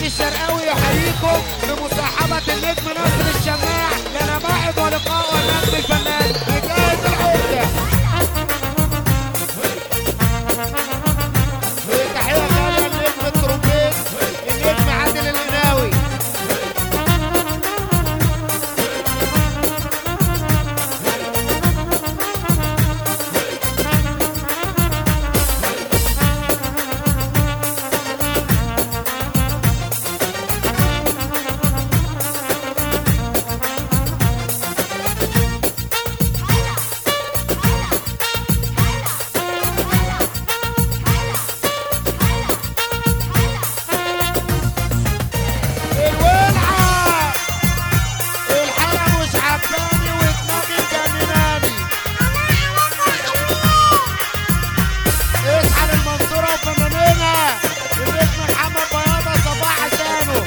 الشرقاوي يحييكم بمصاحبة النجم ناصر الشماع لنا موعد ولقاء والنجم الفنان حكاية العودة تحية غالية لنجم الترومبيت النجم عادل القناوي الولعة الحالة مش عجباني ودماغي مجنناني اصحى للمنصورة وفنانينها النجم محمد بياضة صباح حسانه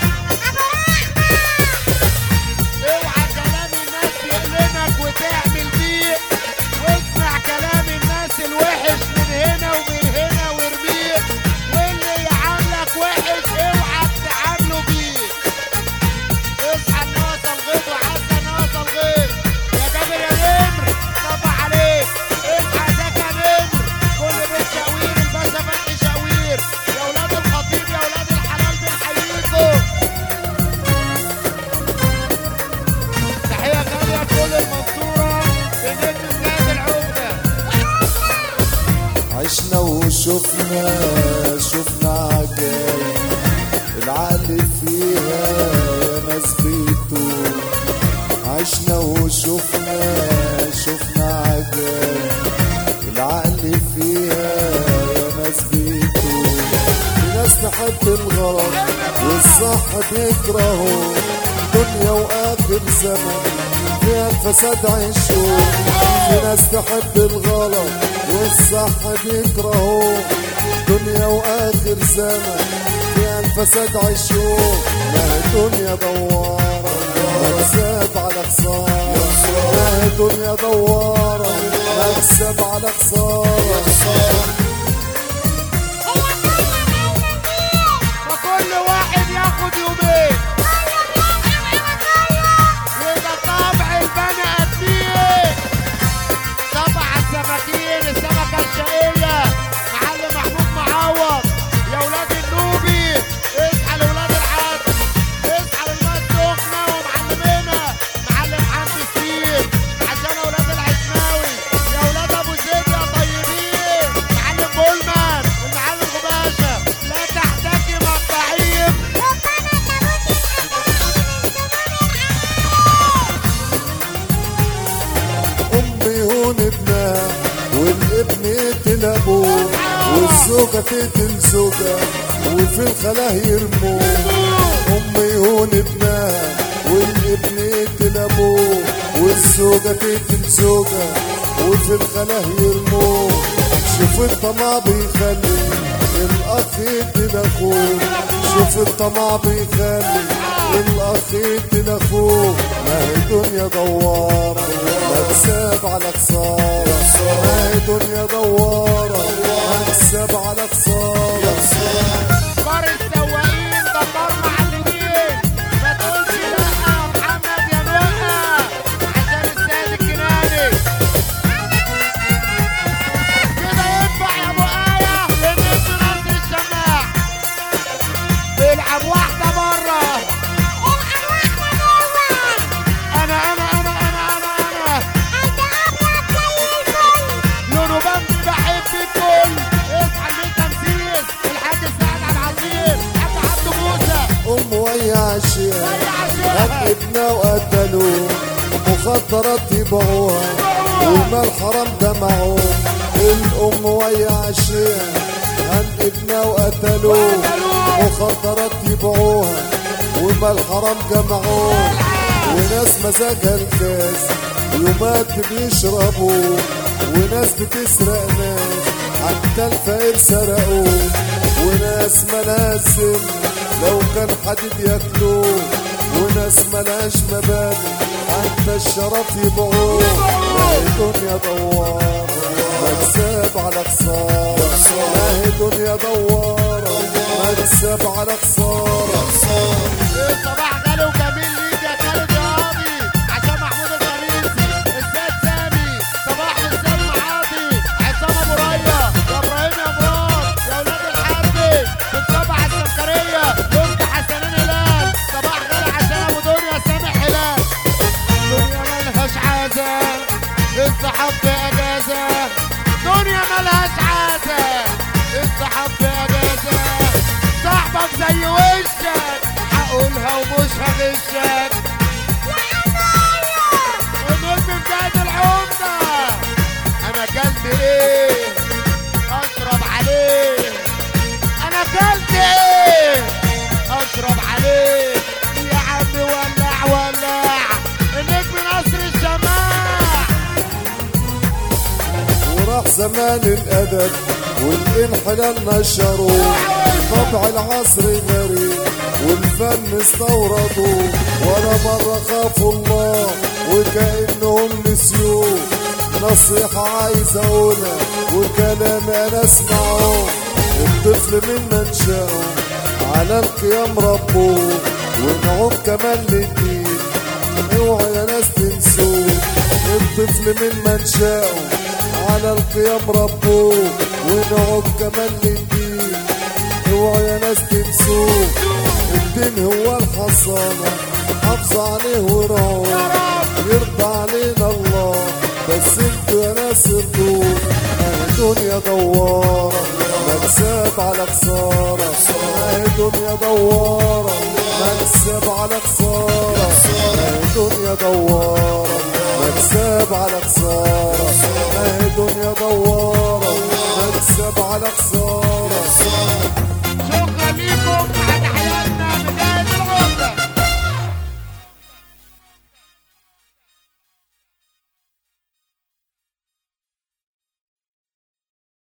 اوعى كلام الناس يقلمك وتعمل بيه واسمع كلام الناس الوحش من هنا ومن هنا وارميه واللي يعاملك وحش اوعى تعامله بيه اصحى الناس الغيط وعسى الناس الغيط يا جابر يا نمر صبح عليك اصحى زكا نمر كل بيت شاوير الباشا فتحي شاوير يا ولاد الخطيب يا ولاد الحلال بنحييكم تحية غالية لكل المنصورة النجم بلاد العودة عشنا وشفنا شفنا عجايب العقل فيها يا ناس بيتو عشنا وشفنا شفنا عجايب العقل فيها يا ناس بيتو في ناس تحب الغلط والصح تكرهه دنيا واخر زمن فيها الفساد عيشوا في ناس تحب الغلط والصح بيكرهوا دنيا واخر زمن فيها الفساد عيشوا ما هي دنيا دوارة مكسب على خسارة ما هي دنيا دوارة مكسب على خسارة فكل واحد ياخد يومين وده طبع البني ادمين طبع السمكين السمكه الشقيه معلم محمود معوض يا ولاد النوبي اصحى لولاد العدل اصحى للماء السخنه ومعلمينا معلم حمدي سير عشان اولاد العشماوي يا ولاد ابو زيد يا طيبين معلم بولمان المعلم غباشه لا تحتكي مقطعين أم يهون ابنها والابن يقتل أبوه والزوجة تقتل زوجها وفي الخلاه يرموه أم يهون ابنها والابن يقتل أبوه والزوجة تقتل زوجها وفي الخلاه يرموه شوف الطمع بيخلي الأخ يقتل أخوه شوف الطمع بيخلي الأخ يقتل أخوه ما هي دنيا دوارة مكسب على خسارة ما هي دنيا دوارة مكسب على خسارة كبار السواقين دبار معلمين ما تقولش لا يا محمد يا نقة عشان السيد الكناني كده ينفع يا ابو آية لنجم نصر الشماع العب واحدة مرة انا انا انا انا انا انا لونه بند بحب الكل اصحى اللي تمثيل الحاج سعد عبد العظيم حاج عبد موسى أم ويا عشية ويا عشية. هات ابنها وقتلوه مخدرات يبيعوها والمال حرام جمعوه الأم ويا عشية هات ابنها وقتلوه مخدرات يبيعوها والمال حرام جمعوه وناس مزاجها الكاس يومات بيشربوا وناس بتسرق ناس حتى الفقير سرقوه وناس ملازم لو كان حديد ياكلوه وناس ملاش مبادئ حتى الشرف يبيعوه ما هي دنيا دوارة مكسب على خسارة ما هي دنيا دوارة مكسب على خسارة الصباح غالي وجميل ليك يا خالد يا قاضي عشان محمود الفريسي الزاد سامي صباح والسام عاضي عصام ابو ريا يا ابراهيم يا مراد يا ولاد الحربي بتصبح السكريه يفتح حسنين هلال صباح غالي عشان ابو دنيا سامح هلال دنيا ملهاش عازة الصحاب في اجازة دنيا ملهاش عازة الصحاب في اجازة صاحبك زي وشك هقولها ومش هغشك ونلم بجد العمدة انا اكلت ايه اشرب عليه انا اكلت ايه اشرب عليه يا عم ولع ولع النجم نصر الشماع وراح زمان الأدب والانحلال نشروه طبع العصر غريب والفن استوردوه ولا مرة خافوا الله وكأنهم نسيوه نصيحة عايز أقولها وكلام أنا أسمعه الطفل من منشأه على القيام ربوه ونعوم كمان للدين اوعى يا ناس تنسوه الطفل من منشأه على القيام ربوه ونعوم كمان للدين اوعى يا ناس تنسوه الدين هو الحصانة حافظ عليه ورعوه يرضى علينا الله بس انتوا يا ناس ارضوه ما الدنيا دوارة مكسب على خسارة ما الدنيا دوارة مكسب على خسارة ما الدنيا دوارة مكسب على خسارة ما الدنيا دوارة مكسب على خسارة